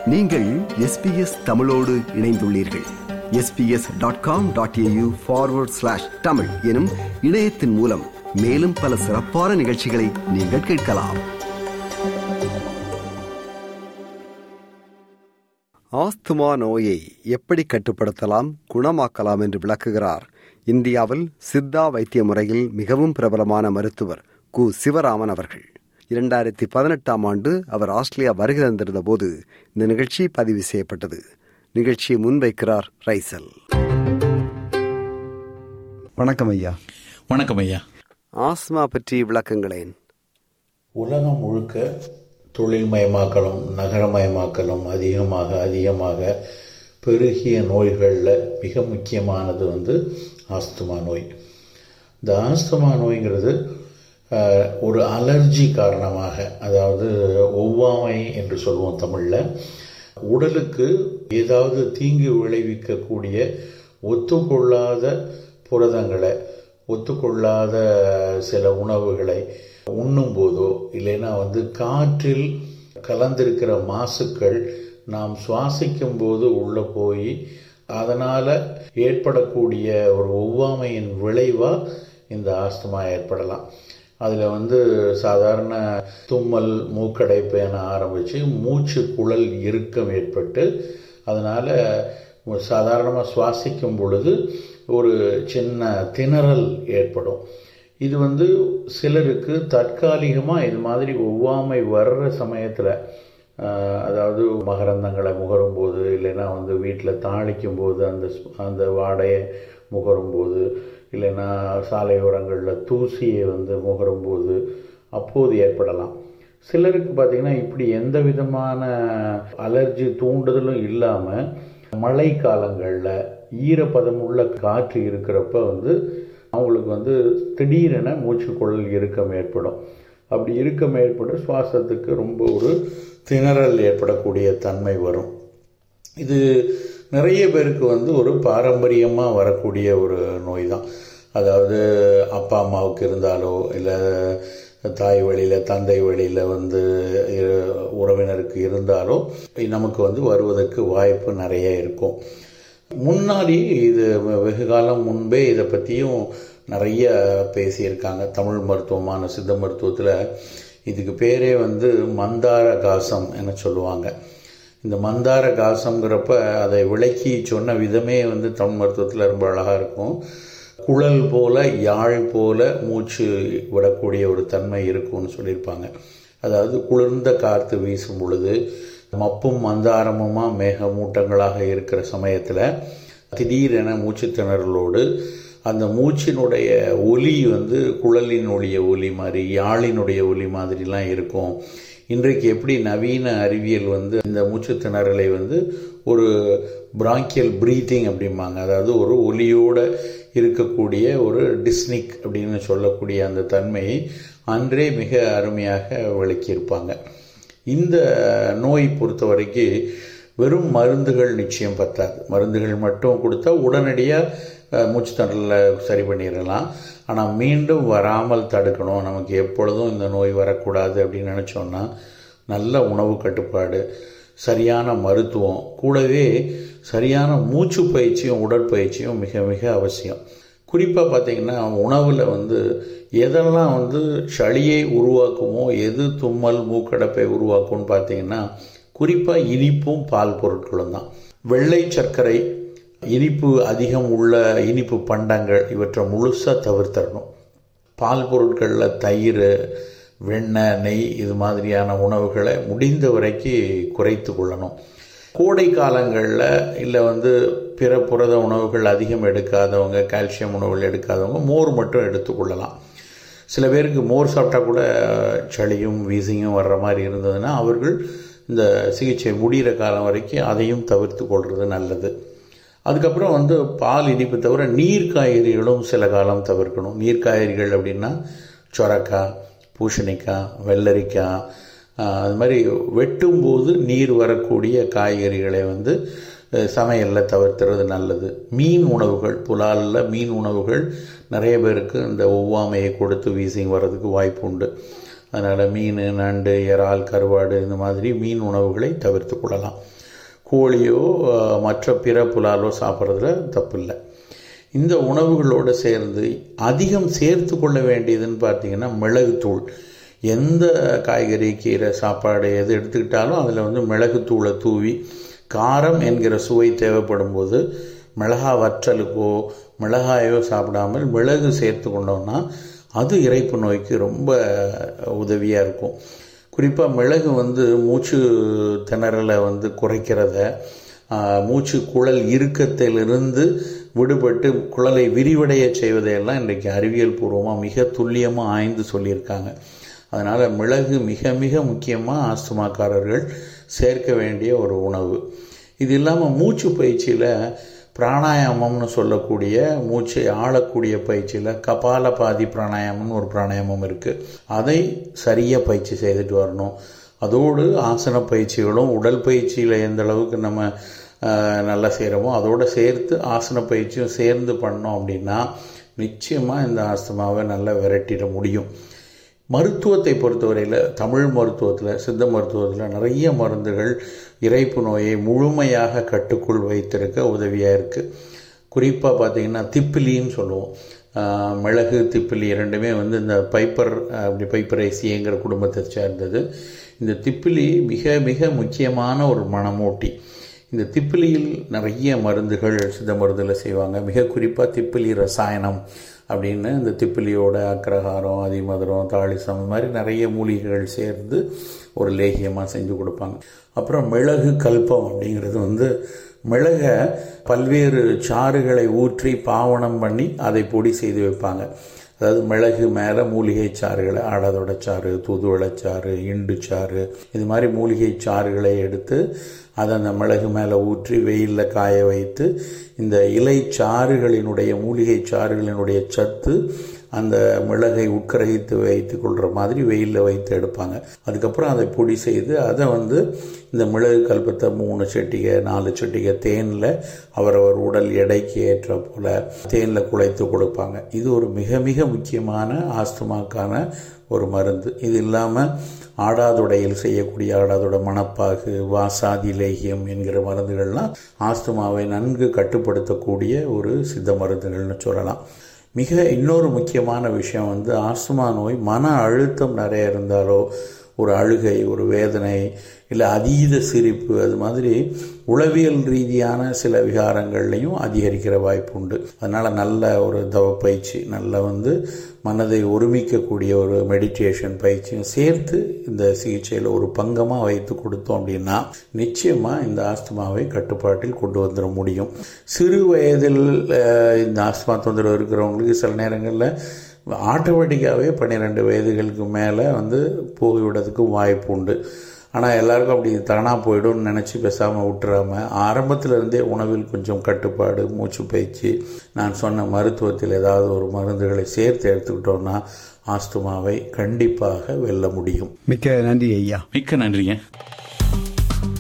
நீங்கள் எஸ்பிஎஸ் தமிழோடு இணைந்துள்ளீர்கள் SBS dot com dot AU forward slash Tamil எனும் இணையத்தின் மூலம் மேலும் பல சிறப்பான நிகழ்ச்சிகளை நீங்கள் கேட்கலாம் ஆஸ்துமா நோயை எப்படி கட்டுப்படுத்தலாம் குணமாக்கலாம் என்று விளக்குகிறார் இந்தியாவில் சித்தா வைத்திய முறையில் மிகவும் பிரபலமான மருத்துவர் கு சிவராமன் அவர்கள் இரண்டாயிரத்தி பதினெட்டாம் ஆண்டு அவர் ஆஸ்திரேலியா வருகை தந்திருந்த போது இந்த நிகழ்ச்சி பதிவு செய்யப்பட்டது நிகழ்ச்சியை முன்வைக்கிறார் ரைசல் வணக்கம் ஐயா வணக்கம் ஐயா ஆஸ்மா பற்றி விளக்கங்களேன் உலகம் முழுக்க தொழில்மயமாக்கலும் நகரமயமாக்கலும் அதிகமாக அதிகமாக பெருகிய நோய்களில் மிக முக்கியமானது வந்து ஆஸ்துமா நோய் இந்த ஆஸ்துமா நோய்ங்கிறது அஹ், ஒரு அலர்ஜி காரணமாக அதாவது ஒவ்வாமை என்று சொல்லுவோம் தமிழில் உடலுக்கு ஏதாவது தீங்கு விளைவிக்கக்கூடிய ஒத்துக்கொள்ளாத புரதங்களை ஒத்துக்கொள்ளாத சில உணவுகளை உண்ணும் போதோ இல்லைன்னா வந்து காற்றில் கலந்திருக்கிற மாசுக்கள் நாம் சுவாசிக்கும் போது உள்ள போய் அதனால் ஏற்படக்கூடிய ஒரு ஒவ்வாமையின் விளைவாக இந்த ஆஸ்துமா ஏற்படலாம் அதில் வந்து சாதாரண தும்மல் மூக்கடைப்பு என ஆரம்பித்து மூச்சு குழல் இறுக்கம் ஏற்பட்டு அதனால் சாதாரணமாக சுவாசிக்கும் பொழுது ஒரு சின்ன திணறல் ஏற்படும் இது வந்து சிலருக்கு தற்காலிகமாக இது மாதிரி ஒவ்வாமை வர்ற சமயத்தில் அதாவது மகரந்தங்களை முகரும் போது இல்லைன்னா வந்து வீட்டில் தாளிக்கும் போது அந்த ஸ்- அந்த வாடையை முகரும் போது இல்லைன்னா சாலையோரங்களில் தூசியை வந்து முகரும் போது அப்போது ஏற்படலாம் சிலருக்கு பார்த்திங்கன்னா இப்படி எந்த விதமான அலர்ஜி தூண்டுதலும் இல்லாமல் மழை காலங்களில் ஈரப்பதமுள்ள காற்று இருக்கிறப்ப வந்து அவங்களுக்கு வந்து திடீரென மூச்சுக்குழல் இறுக்கம் ஏற்படும் அப்படி இறுக்கம் ஏற்பட சுவாசத்துக்கு ரொம்ப ஒரு திணறல் ஏற்படக்கூடிய தன்மை வரும் இது நிறைய பேருக்கு வந்து ஒரு பாரம்பரியமாக வரக்கூடிய ஒரு நோய் தான் அதாவது அப்பா அம்மாவுக்கு இருந்தாலோ இல்லை தாய் வழியில் தந்தை வழியில் வந்து இரு- உறவினருக்கு இருந்தாலோ நமக்கு வந்து வருவதற்கு வாய்ப்பு நிறைய இருக்கும் முன்னாடி இது வெகு காலம் முன்பே இதை பற்றியும் நிறைய பேசியிருக்காங்க தமிழ் மருத்துவமான சித்த மருத்துவத்தில் இதுக்கு பேரே வந்து மந்தார காசம் என சொல்லுவாங்க இந்த மந்தார காசம்ங்கிறப்ப அதை விளக்கி சொன்ன விதமே வந்து தமிழ் மருத்துவத்தில் ரொம்ப அழகாக இருக்கும் குழல் போல யாழ் போல மூச்சு விடக்கூடிய ஒரு தன்மை இருக்கும்னு சொல்லியிருப்பாங்க அதாவது குளிர்ந்த காற்று வீசும் பொழுது மப்பும் மந்தாரமுமா மேகமூட்டங்களாக இருக்கிற சமயத்தில் திடீரென மூச்சு திணறலோடு அந்த மூச்சினுடைய ஒலி வந்து குழலினுடைய ஒலி மாதிரி யாழினுடைய ஒலி மாதிரிலாம் இருக்கும் இன்றைக்கு எப்படி நவீன அறிவியல் வந்து இந்த மூச்சு திணறலை வந்து ஒரு பிராங்கியல் பிரீத்திங் அப்படிம்பாங்க அதாவது ஒரு ஒலியோட இருக்கக்கூடிய ஒரு டிஸ்னிக் அப்படின்னு சொல்லக்கூடிய அந்த தன்மையை அன்றே மிக அருமையாக விளக்கியிருப்பாங்க இந்த நோய் பொறுத்த வரைக்கும் வெறும் மருந்துகள் நிச்சயம் பத்தாது மருந்துகள் மட்டும் கொடுத்தா உடனடியாக மூச்சு திணறலில் சரி பண்ணிடலாம் ஆனால் மீண்டும் வராமல் தடுக்கணும் நமக்கு எப்பொழுதும் இந்த நோய் வரக்கூடாது அப்படின்னு நினச்சோன்னா நல்ல உணவு கட்டுப்பாடு சரியான மருத்துவம் கூடவே சரியான மூச்சு பயிற்சியும் உடற்பயிற்சியும் மிக மிக அவசியம் குறிப்பாக பார்த்தீங்கன்னா உணவில் வந்து எதெல்லாம் வந்து சளியை உருவாக்குமோ எது தும்மல் மூக்கடைப்பை உருவாக்கும்னு பார்த்தீங்கன்னா குறிப்பாக இனிப்பும் பால் பொருட்களும் தான் வெள்ளை சர்க்கரை இனிப்பு அதிகம் உள்ள இனிப்பு பண்டங்கள் இவற்றை முழுசாக தவிர்த்தரணும் பால் பொருட்களில் தயிர் வெண்ணெய் நெய் இது மாதிரியான உணவுகளை முடிந்த வரைக்கும் குறைத்து கொள்ளணும் கோடை காலங்களில் இல்லை வந்து பிற புரத உணவுகள் அதிகம் எடுக்காதவங்க கால்சியம் உணவுகள் எடுக்காதவங்க மோர் மட்டும் எடுத்துக்கொள்ளலாம் சில பேருக்கு மோர் சாப்பிட்டா கூட சளியும் வீசிங்கும் வர்ற மாதிரி இருந்ததுன்னா அவர்கள் இந்த சிகிச்சை முடிகிற காலம் வரைக்கும் அதையும் தவிர்த்து கொள்வது நல்லது அதுக்கப்புறம் வந்து பால் இனிப்பு தவிர நீர் காய்கறிகளும் சில காலம் தவிர்க்கணும் நீர் காய்கறிகள் அப்படின்னா சொரக்காய் பூசணிக்காய் வெள்ளரிக்காய் ஆஹ், அது மாதிரி வெட்டும்போது நீர் வரக்கூடிய காய்கறிகளை வந்து அஹ், சமையலில் தவிர்த்துறது நல்லது மீன் உணவுகள் புலாலில் மீன் உணவுகள் நிறைய பேருக்கு இந்த ஒவ்வாமையை கொடுத்து வீசிங் வர்றதுக்கு வாய்ப்பு உண்டு அதனால் மீன் நண்டு இறால் கருவாடு இந்த மாதிரி மீன் உணவுகளை தவிர்த்து கொள்ளலாம் கோழியோ அஹ், மற்ற பிற புலாலோ சாப்பிட்றதுல தப்பு இல்லை இந்த உணவுகளோடு சேர்ந்து அதிகம் சேர்த்து கொள்ள வேண்டியதுன்னு பார்த்தீங்கன்னா மிளகுத்தூள் எந்த காய்கறி கீரை சாப்பாடு எது எடுத்துக்கிட்டாலும் அதில் வந்து மிளகுத்தூளை தூவி காரம் என்கிற சுவை தேவைப்படும் போது மிளகா வற்றலுக்கோ மிளகாயோ சாப்பிடாமல் மிளகு சேர்த்து கொண்டோம்னா அது இறைப்பு நோய்க்கு ரொம்ப உதவியாக இருக்கும் குறிப்பாக மிளகு வந்து மூச்சு திணறலை வந்து குறைக்கிறத ஆஹ், மூச்சு குழல் இறுக்கத்திலிருந்து விடுபட்டு குழலை விரிவடைய செய்வதையெல்லாம் இன்றைக்கு அறிவியல் பூர்வமாக மிக துல்லியமாக ஆய்ந்து சொல்லியிருக்காங்க அதனால் மிளகு மிக மிக முக்கியமாக ஆஸ்துமாக்காரர்கள் சேர்க்க வேண்டிய ஒரு உணவு இது இல்லாமல் மூச்சு பயிற்சியில் பிராணாயாமம்னு சொல்லக்கூடிய மூச்சை ஆளக்கூடிய பயிற்சியில் கபால பாதி பிராணாயாமம்னு ஒரு பிராணாயாமம் இருக்குது அதை சரியாக பயிற்சி செய்துட்டு வரணும் அதோடு ஆசன பயிற்சிகளும் உடல் பயிற்சியில் எந்த அளவுக்கு நம்ம ஆஹ், நல்லா செய்கிறோமோ அதோடு சேர்த்து ஆசன பயிற்சியும் சேர்ந்து பண்ணோம் அப்படின்னா நிச்சயமாக இந்த ஆஸ்துமாவை நல்லா விரட்டிட முடியும் மருத்துவத்தை பொறுத்தவரையில் தமிழ் மருத்துவத்தில் சித்த மருத்துவத்தில் நிறைய மருந்துகள் இறைப்பு நோயை முழுமையாக கட்டுக்குள் வைத்திருக்க உதவியாக இருக்குது குறிப்பாக பார்த்தீங்கன்னா திப்பிலின்னு சொல்லுவோம் ஆஹ் மிளகு திப்பிலி இரண்டுமே வந்து இந்த பைப்பர் அப்படி பைப்பரைசியங்கிற குடும்பத்தை சேர்ந்தது இந்த திப்பிலி மிக மிக முக்கியமான ஒரு மணமூட்டி இந்த திப்பிலியில் நிறைய மருந்துகள் சித்த மருந்தில் செய்வாங்க மிக குறிப்பாக திப்பிலி ரசாயனம் அப்படின்னு இந்த திப்பிலியோட அக்ரஹாரம் அதிமதுரம் தாளிசம் இந்த மாதிரி நிறைய மூலிகைகள் சேர்ந்து ஒரு லேகியமாக செஞ்சு கொடுப்பாங்க அப்புறம் மிளகு கல்பம் அப்படிங்கிறது வந்து மிளகை பல்வேறு சாறுகளை ஊற்றி பாவனம் பண்ணி அதை பொடி செய்து வைப்பாங்க அதாவது மிளகு மேலே மூலிகை சாறுகளை ஆடாதோட சாறு தூதுவளைச்சாறு இண்டு சாறு இது மாதிரி மூலிகை சாறுகளை எடுத்து அதை அந்த மிளகு மேலே ஊற்றி வெயிலில் காய வைத்து இந்த இலை சாறுகளினுடைய மூலிகை சாறுகளினுடைய சத்து அந்த மிளகை உட்கரகித்து வைத்து கொள்கிற மாதிரி வெயிலில் வைத்து எடுப்பாங்க அதுக்கப்புறம் அதை பொடி செய்து அதை வந்து இந்த மிளகு கல்பத்தை மூணு செட்டிகை நாலு செட்டிகை தேனில் அவரவர் உடல் எடைக்கு ஏற்ற போல தேனில் குழைத்து கொடுப்பாங்க இது ஒரு மிக மிக முக்கியமான ஆஸ்துமாக்கான ஒரு மருந்து இது இல்லாமல் ஆடாதுடையில் செய்யக்கூடிய ஆடாதோட மணப்பாகு வாசாதி லேகியம் என்கிற மருந்துகள்லாம் ஆஸ்துமாவை நன்கு கட்டுப்படுத்தக்கூடிய ஒரு சித்த மருந்துகள்னு சொல்லலாம் மிக இன்னொரு முக்கியமான விஷயம் வந்து ஆஸ்துமா நோய் மன அழுத்தம் நிறைய இருந்தாலோ ஒரு அழுகை ஒரு வேதனை இல்லை அதீத சிரிப்பு அது மாதிரி உளவியல் ரீதியான சில விகாரங்கள்லையும் அதிகரிக்கிற வாய்ப்பு உண்டு அதனால் நல்ல ஒரு தவ பயிற்சி நல்ல வந்து மனதை ஒருமிக்கக்கூடிய ஒரு மெடிடேஷன் பயிற்சியும் சேர்த்து இந்த சிகிச்சையில் ஒரு பங்கமாக வைத்து கொடுத்தோம் அப்படின்னா நிச்சயமாக இந்த ஆஸ்துமாவை கட்டுப்பாட்டில் கொண்டு வந்துட முடியும் சிறு வயதில் அஹ், இந்த ஆஸ்துமா தொந்தரவு இருக்கிறவங்களுக்கு சில நேரங்களில் ஆட்டோமேட்டிக்காகவே பன்னிரெண்டு வயதுகளுக்கு மேலே வந்து போய்விடுறதுக்கு வாய்ப்பு உண்டு ஆனால் எல்லாருக்கும் அப்படி தானாக போயிடும்னு நினச்சி பேசாமல் விட்டுறாம ஆரம்பத்துல இருந்தே உணவில் கொஞ்சம் கட்டுப்பாடு மூச்சு பயிற்சி நான் சொன்ன மருத்துவத்தில் ஏதாவது ஒரு மருந்துகளை சேர்த்து எடுத்துக்கிட்டோம்னா ஆஸ்துமாவை கண்டிப்பாக வெல்ல முடியும் மிக்க நன்றி ஐயா மிக்க நன்றிங்க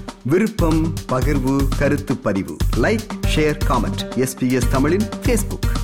விருப்பம் பகிர்வு கருத்து பதிவு லைக் ஷேர் காமெண்ட் எஸ்பிஎஸ் தமிழின் ஃபேஸ்புக்